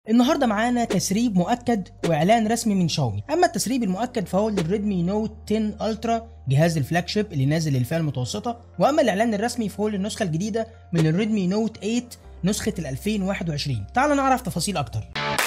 النهارده معانا تسريب مؤكد واعلان رسمي من شاومي اما التسريب المؤكد فهو للريدمي نوت 10 الترا جهاز الفلاج شيب اللي نازل للفئه المتوسطه واما الاعلان الرسمي فهو للنسخه الجديده من الريدمي نوت 8 نسخه ال 2021 تعال نعرف تفاصيل اكتر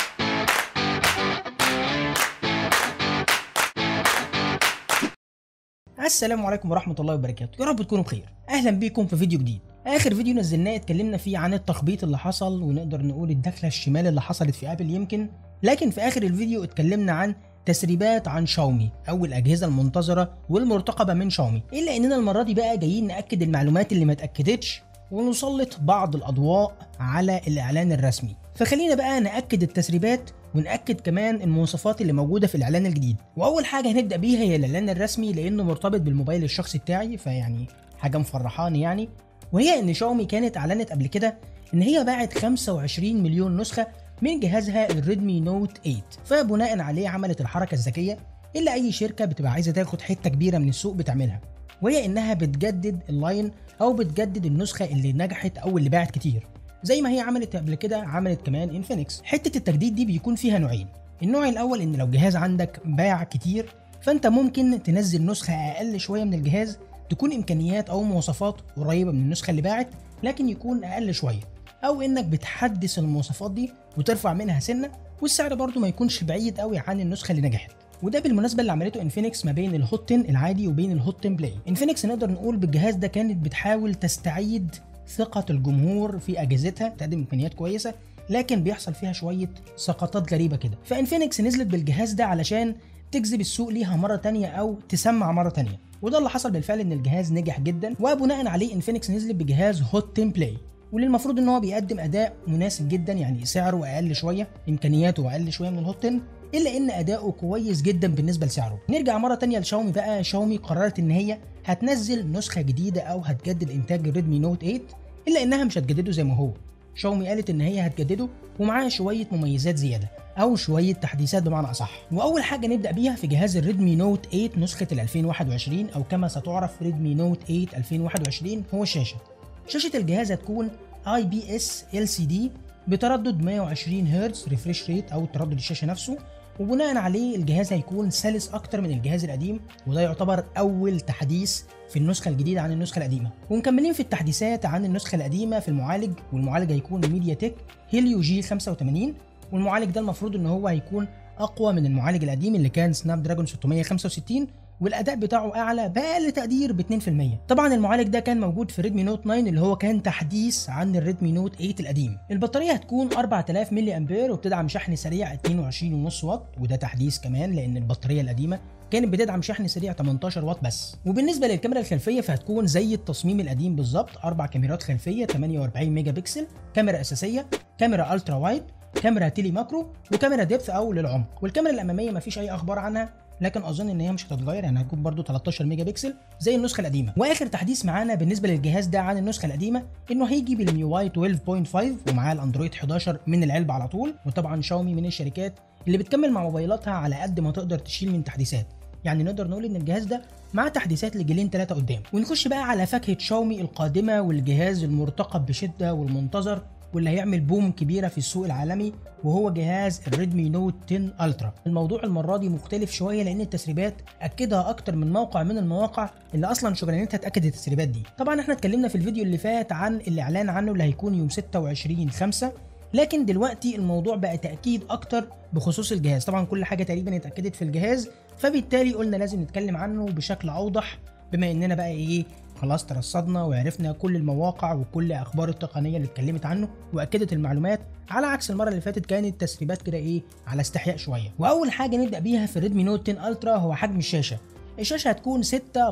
السلام عليكم ورحمه الله وبركاته يا رب تكونوا بخير اهلا بيكم في فيديو جديد اخر فيديو نزلناه اتكلمنا فيه عن التخبيط اللي حصل ونقدر نقول الدخله الشمال اللي حصلت في ابل يمكن لكن في اخر الفيديو اتكلمنا عن تسريبات عن شاومي او الاجهزه المنتظره والمرتقبه من شاومي الا اننا المره دي بقى جايين ناكد المعلومات اللي ما اتاكدتش ونسلط بعض الاضواء على الاعلان الرسمي فخلينا بقى ناكد التسريبات ونأكد كمان المواصفات اللي موجودة في الإعلان الجديد وأول حاجة هنبدأ بيها هي الإعلان الرسمي لأنه مرتبط بالموبايل الشخصي بتاعي فيعني حاجة مفرحاني يعني وهي إن شاومي كانت أعلنت قبل كده إن هي باعت 25 مليون نسخة من جهازها الريدمي نوت 8 فبناء عليه عملت الحركة الذكية اللي أي شركة بتبقى عايزة تاخد حتة كبيرة من السوق بتعملها وهي إنها بتجدد اللاين أو بتجدد النسخة اللي نجحت أو اللي باعت كتير زي ما هي عملت قبل كده عملت كمان انفينكس حته التجديد دي بيكون فيها نوعين النوع الاول ان لو جهاز عندك باع كتير فانت ممكن تنزل نسخه اقل شويه من الجهاز تكون امكانيات او مواصفات قريبه من النسخه اللي باعت لكن يكون اقل شويه او انك بتحدث المواصفات دي وترفع منها سنه والسعر برضو ما يكونش بعيد قوي عن النسخه اللي نجحت وده بالمناسبه اللي عملته انفينكس ما بين الهوت 10 العادي وبين الهوت 10 بلاي انفينكس نقدر نقول بالجهاز ده كانت بتحاول تستعيد ثقة الجمهور في أجهزتها تقدم إمكانيات كويسة لكن بيحصل فيها شوية سقطات غريبة كده فإنفينكس نزلت بالجهاز ده علشان تجذب السوق ليها مرة تانية أو تسمع مرة تانية وده اللي حصل بالفعل إن الجهاز نجح جدا وبناء عليه إنفينكس نزلت بجهاز هوت 10 بلاي واللي المفروض ان هو بيقدم اداء مناسب جدا يعني سعره اقل شويه امكانياته اقل شويه من الهوت 10 الا ان اداؤه كويس جدا بالنسبه لسعره نرجع مره تانية لشاومي بقى شاومي قررت ان هي هتنزل نسخه جديده او هتجدد انتاج الريدمي نوت 8 الا انها مش هتجدده زي ما هو شاومي قالت ان هي هتجدده ومعاه شويه مميزات زياده او شويه تحديثات بمعنى اصح واول حاجه نبدا بيها في جهاز الريدمي نوت 8 نسخه ال 2021 او كما ستعرف ريدمي نوت 8 2021 هو الشاشه شاشه الجهاز هتكون اي بي اس ال سي دي بتردد 120 هرتز ريفريش ريت او تردد الشاشه نفسه وبناء عليه الجهاز هيكون سلس اكتر من الجهاز القديم وده يعتبر اول تحديث في النسخه الجديده عن النسخه القديمه ومكملين في التحديثات عن النسخه القديمه في المعالج والمعالج هيكون ميديا تك هيليو جي 85 والمعالج ده المفروض ان هو هيكون اقوى من المعالج القديم اللي كان سناب دراجون 665 والاداء بتاعه اعلى باقل تقدير ب 2% طبعا المعالج ده كان موجود في ريدمي نوت 9 اللي هو كان تحديث عن الريدمي نوت 8 القديم البطاريه هتكون 4000 ملي امبير وبتدعم شحن سريع 22.5 واط وده تحديث كمان لان البطاريه القديمه كانت بتدعم شحن سريع 18 واط بس وبالنسبه للكاميرا الخلفيه فهتكون زي التصميم القديم بالظبط اربع كاميرات خلفيه 48 ميجا بكسل كاميرا اساسيه كاميرا الترا وايد كاميرا تيلي ماكرو وكاميرا ديبث او للعمق والكاميرا الاماميه مفيش اي اخبار عنها لكن اظن ان هي مش هتتغير يعني هتكون برده 13 ميجا بكسل زي النسخه القديمه واخر تحديث معانا بالنسبه للجهاز ده عن النسخه القديمه انه هيجي بالميو اي 12.5 ومعاه الاندرويد 11 من العلبه على طول وطبعا شاومي من الشركات اللي بتكمل مع موبايلاتها على قد ما تقدر تشيل من تحديثات يعني نقدر نقول ان الجهاز ده مع تحديثات لجيلين ثلاثه قدام ونخش بقى على فاكهه شاومي القادمه والجهاز المرتقب بشده والمنتظر واللي هيعمل بوم كبيره في السوق العالمي وهو جهاز الريدمي نوت 10 الترا الموضوع المره دي مختلف شويه لان التسريبات اكدها اكتر من موقع من المواقع اللي اصلا شغلانتها تاكد التسريبات دي طبعا احنا اتكلمنا في الفيديو اللي فات عن الاعلان عنه اللي هيكون يوم 26 5 لكن دلوقتي الموضوع بقى تاكيد اكتر بخصوص الجهاز طبعا كل حاجه تقريبا اتاكدت في الجهاز فبالتالي قلنا لازم نتكلم عنه بشكل اوضح بما اننا بقى ايه خلاص ترصدنا وعرفنا كل المواقع وكل اخبار التقنيه اللي اتكلمت عنه واكدت المعلومات على عكس المره اللي فاتت كانت تسريبات كده ايه على استحياء شويه واول حاجه نبدا بيها في الريدمي نوت 10 الترا هو حجم الشاشه الشاشه هتكون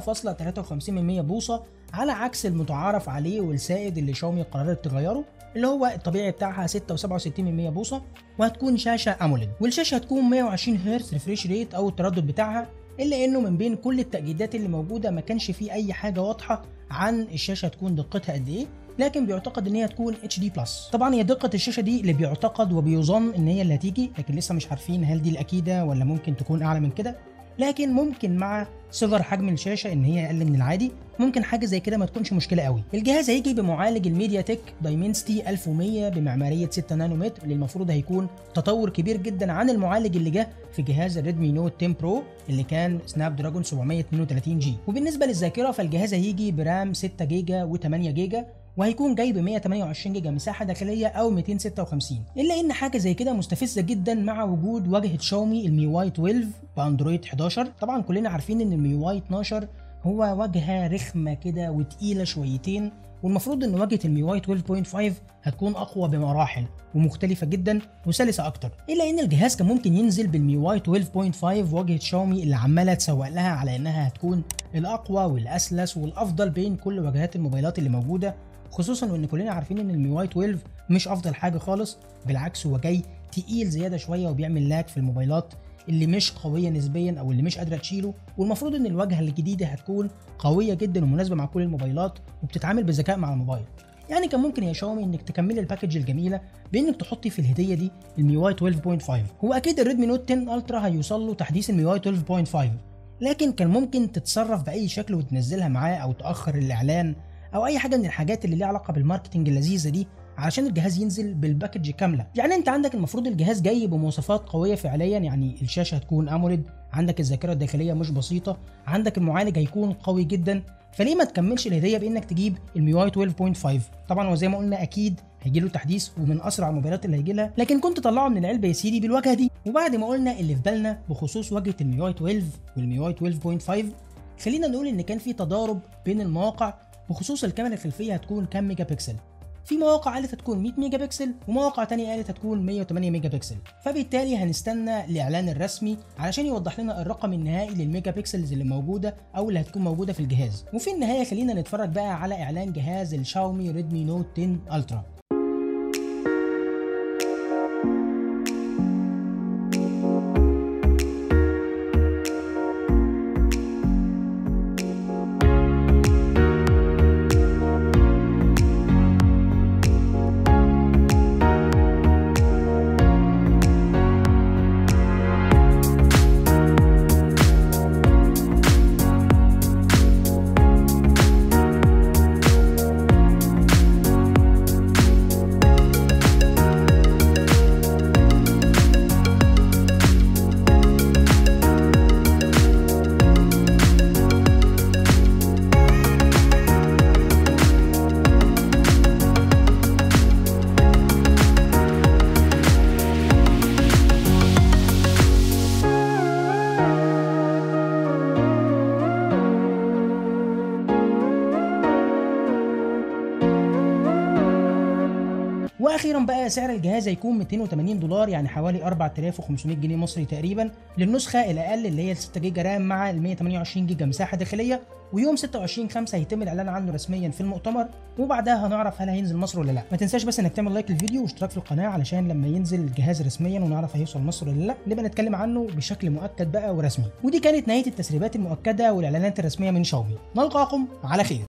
6.53 بوصه على عكس المتعارف عليه والسائد اللي شاومي قررت تغيره اللي هو الطبيعي بتاعها 6.67 بوصه وهتكون شاشه اموليد والشاشه هتكون 120 هرتز ريفريش ريت او التردد بتاعها الا انه من بين كل التأكيدات اللي موجوده ما كانش فيه اي حاجه واضحه عن الشاشه هتكون دقتها قد ايه لكن بيعتقد ان هي تكون اتش دي بلس طبعا هي دقه الشاشه دي اللي بيعتقد وبيظن ان هي اللي هتيجي لكن لسه مش عارفين هل دي الاكيده ولا ممكن تكون اعلى من كده لكن ممكن مع صغر حجم الشاشه ان هي اقل من العادي ممكن حاجه زي كده ما تكونش مشكله قوي الجهاز هيجي بمعالج الميديا تك دايمنسيتي 1100 بمعماريه 6 نانومتر اللي المفروض هيكون تطور كبير جدا عن المعالج اللي جه في جهاز الريدمي نوت 10 برو اللي كان سناب دراجون 732 جي وبالنسبه للذاكره فالجهاز هيجي برام 6 جيجا و8 جيجا وهيكون جاي ب 128 جيجا مساحه داخليه او 256 الا ان حاجه زي كده مستفزه جدا مع وجود واجهه شاومي المي واي 12 باندرويد 11 طبعا كلنا عارفين ان المي واي 12 هو واجهه رخمه كده وتقيله شويتين والمفروض ان واجهه المي واي 12.5 هتكون اقوى بمراحل ومختلفه جدا وسلسه اكتر الا ان الجهاز كان ممكن ينزل بالمي واي 12.5 واجهه شاومي اللي عماله تسوق لها على انها هتكون الاقوى والاسلس والافضل بين كل واجهات الموبايلات اللي موجوده خصوصا وان كلنا عارفين ان المي واي 12 مش افضل حاجه خالص بالعكس هو جاي تقيل زياده شويه وبيعمل لاج في الموبايلات اللي مش قويه نسبيا او اللي مش قادره تشيله والمفروض ان الواجهه الجديده هتكون قويه جدا ومناسبه مع كل الموبايلات وبتتعامل بذكاء مع الموبايل يعني كان ممكن يا شاومي انك تكملي الباكج الجميله بانك تحطي في الهديه دي المي واي 12.5 هو اكيد الريدمي نوت 10 الترا هيوصل له تحديث المي واي 12.5 لكن كان ممكن تتصرف باي شكل وتنزلها معاه او تاخر الاعلان او اي حاجه من الحاجات اللي ليها علاقه بالماركتنج اللذيذه دي علشان الجهاز ينزل بالباكج كامله يعني انت عندك المفروض الجهاز جاي بمواصفات قويه فعليا يعني الشاشه هتكون اموليد عندك الذاكره الداخليه مش بسيطه عندك المعالج هيكون قوي جدا فليه ما تكملش الهديه بانك تجيب المي واي 12.5 طبعا وزي ما قلنا اكيد هيجي له تحديث ومن اسرع الموبايلات اللي هيجي لها لكن كنت طلعه من العلبه يا سيدي بالواجهه دي وبعد ما قلنا اللي في بالنا بخصوص واجهه المي واي 12 والمي واي 12.5 خلينا نقول ان كان في تضارب بين المواقع بخصوص الكاميرا الخلفيه هتكون كام ميجا بكسل في مواقع قالت هتكون 100 ميجا بكسل ومواقع تانية قالت هتكون 108 ميجا بكسل فبالتالي هنستنى الاعلان الرسمي علشان يوضح لنا الرقم النهائي للميجا بكسلز اللي موجوده او اللي هتكون موجوده في الجهاز وفي النهايه خلينا نتفرج بقى على اعلان جهاز الشاومي ريدمي نوت 10 الترا واخيرا بقى سعر الجهاز هيكون 280 دولار يعني حوالي 4500 جنيه مصري تقريبا للنسخه الاقل اللي هي 6 جيجا رام مع ال 128 جيجا مساحه داخليه ويوم 26 5 هيتم الاعلان عنه رسميا في المؤتمر وبعدها هنعرف هل هينزل مصر ولا لا ما تنساش بس انك تعمل لايك للفيديو واشتراك في القناه علشان لما ينزل الجهاز رسميا ونعرف هيوصل مصر ولا لا نبقى نتكلم عنه بشكل مؤكد بقى ورسمي ودي كانت نهايه التسريبات المؤكده والاعلانات الرسميه من شاومي نلقاكم على خير